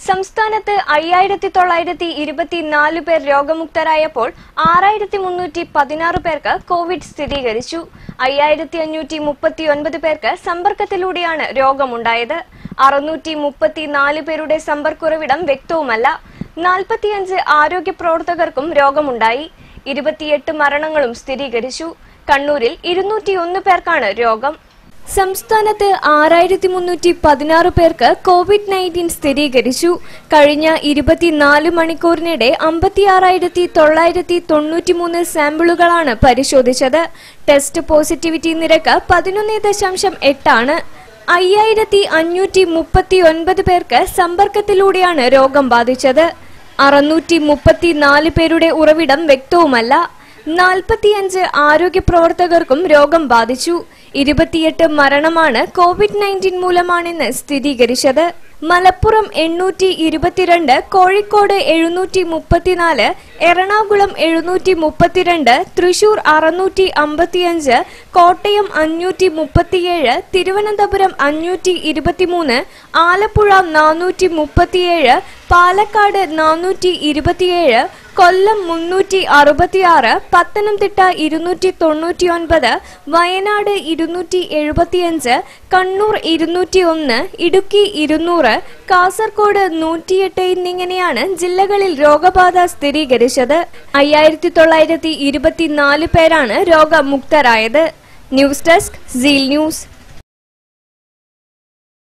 സംസ്ഥാനത്ത് അയ്യായിരത്തി തൊള്ളായിരത്തി ഇരുപത്തിനാല് പേർ രോഗമുക്തരായപ്പോൾ ആറായിരത്തി മുന്നൂറ്റി പതിനാറ് പേർക്ക് കോവിഡ് സ്ഥിരീകരിച്ചു അയ്യായിരത്തി അഞ്ഞൂറ്റി മുപ്പത്തി ഒൻപത് പേർക്ക് സമ്പർക്കത്തിലൂടെയാണ് രോഗമുണ്ടായത് അറുന്നൂറ്റി മുപ്പത്തിനാല് പേരുടെ സമ്പർക്കുറവിടം വ്യക്തവുമല്ല നാൽപ്പത്തിയഞ്ച് ആരോഗ്യ പ്രവർത്തകർക്കും രോഗമുണ്ടായി ഇരുപത്തിയെട്ട് മരണങ്ങളും സ്ഥിരീകരിച്ചു കണ്ണൂരിൽ ഇരുന്നൂറ്റിയൊന്ന് പേർക്കാണ് രോഗം സംസ്ഥാനത്ത് ആറായിരത്തി മുന്നൂറ്റി പതിനാറ് പേർക്ക് കോവിഡ് നയൻറ്റീൻ സ്ഥിരീകരിച്ചു കഴിഞ്ഞ ഇരുപത്തിനാല് മണിക്കൂറിനിടെ അമ്പത്തിയാറായിരത്തി തൊള്ളായിരത്തി തൊണ്ണൂറ്റിമൂന്ന് സാമ്പിളുകളാണ് പരിശോധിച്ചത് ടെസ്റ്റ് പോസിറ്റിവിറ്റി നിരക്ക് പതിനൊന്ന് ദശാംശം എട്ടാണ് അയ്യായിരത്തി അഞ്ഞൂറ്റി മുപ്പത്തി ഒൻപത് പേർക്ക് സമ്പർക്കത്തിലൂടെയാണ് രോഗം ബാധിച്ചത് അറുന്നൂറ്റി മുപ്പത്തിനാല് പേരുടെ ഉറവിടം വ്യക്തവുമല്ല നാൽപ്പത്തിയഞ്ച് ആരോഗ്യ പ്രവർത്തകർക്കും രോഗം ബാധിച്ചു ഇരുപത്തിയെട്ട് മരണമാണ് കോവിഡ് നയൻറ്റീൻ മൂലമാണെന്ന് സ്ഥിരീകരിച്ചത് മലപ്പുറം എണ്ണൂറ്റി ഇരുപത്തിരണ്ട് കോഴിക്കോട് എഴുന്നൂറ്റി മുപ്പത്തിനാല് എറണാകുളം എഴുന്നൂറ്റി മുപ്പത്തിരണ്ട് തൃശൂർ അറുന്നൂറ്റി അമ്പത്തിയഞ്ച് കോട്ടയം അഞ്ഞൂറ്റി മുപ്പത്തിയേഴ് തിരുവനന്തപുരം അഞ്ഞൂറ്റി ഇരുപത്തിമൂന്ന് ആലപ്പുഴ നാനൂറ്റി മുപ്പത്തിയേഴ് പാലക്കാട് നാനൂറ്റി ഇരുപത്തിയേഴ് കൊല്ലം മുന്നൂറ്റി അറുപത്തിയാറ് പത്തനംതിട്ട ഇരുന്നൂറ്റി തൊണ്ണൂറ്റി ഒൻപത് വയനാട് ഇരുന്നൂറ്റി എഴുപത്തിയഞ്ച് കണ്ണൂർ ഇരുന്നൂറ്റി ഒന്ന് ഇടുക്കി ഇരുന്നൂറ് കാസർഗോഡ് നൂറ്റിയെട്ട് എന്നിങ്ങനെയാണ് ജില്ലകളിൽ രോഗബാധ സ്ഥിരീകരിച്ചത് അയ്യായിരത്തി തൊള്ളായിരത്തി ഇരുപത്തിനാല് പേരാണ് രോഗമുക്തരായത് ന്യൂസ് ഡെസ്ക് സീൽ ന്യൂസ്